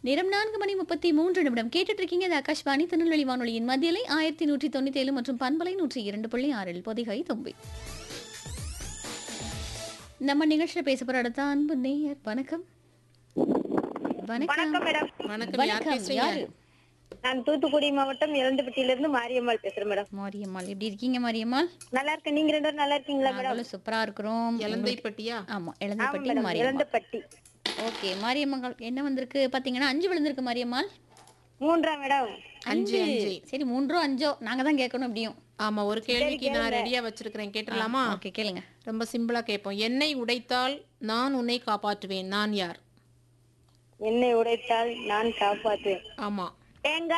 நேரம் நான்கு மணி முப்பத்தி மூன்று நிமிடம் கேட்டுட்டு இருக்கீங்க இது ஆகாஷ்வாணி திருநெல்வேலி வானொலியின் மத்தியலை ஆயிரத்தி நூற்றி தொண்ணூத்தி ஏழு மற்றும் பண்பலை நூற்றி இரண்டு புள்ளி ஆறில் பொதிகை தொம்பி நம்ம நிகழ்ச்சியில் பேச போற அடுத்த அன்பு நேயர் வணக்கம் வணக்கம் வணக்கம் மேடம் வணக்கம் யார் வணக்கம் பேசுறீங்க யாரு நான் தூத்துக்குடி மாவட்டம் இளந்துப்பட்டியில இருந்து மாரியம்மாள் பேசுறேன் மேடம் மாரியம்மாள் எப்படி இருக்கீங்க மாரியம்மாள் நல்லா இருக்கேன் நீங்க ரெண்டு பேரும் நல்லா இருக்கீங்களா மேடம் நாங்களும் சூப்பரா இருக்கிறோம் இலந்தைப்பட்டியா ஆமா ஆமா இளந்தப்பட்டி மேடம் மாரியம்மாள் இளந்துப்பட்டி ஓகே மாரியம்மாள் என்ன வந்திருக்கு பாத்தீங்கன்னா அஞ்சு விழுந்திருக்கு மாரியம்மாள் மூன்றாம் மேடம் அஞ்சு அஞ்சு சரி மூன்றோ அஞ்சோ நாங்க தான் கேட்கணும் எப்படியும் ஆமா ஒரு கேள்விக்கு நான் ரெடியா வச்சிருக்கிறேன் கேட்டுடலாமா ஓகே கேளுங்க ரொம்ப சிம்பிளா கேட்போம் என்னை உடைத்தால் நான் உன்னை காப்பாற்றுவேன் நான் யார் என்னை உடைத்தால் நான் காப்பாற்றுவேன் ஆமா தேங்காய்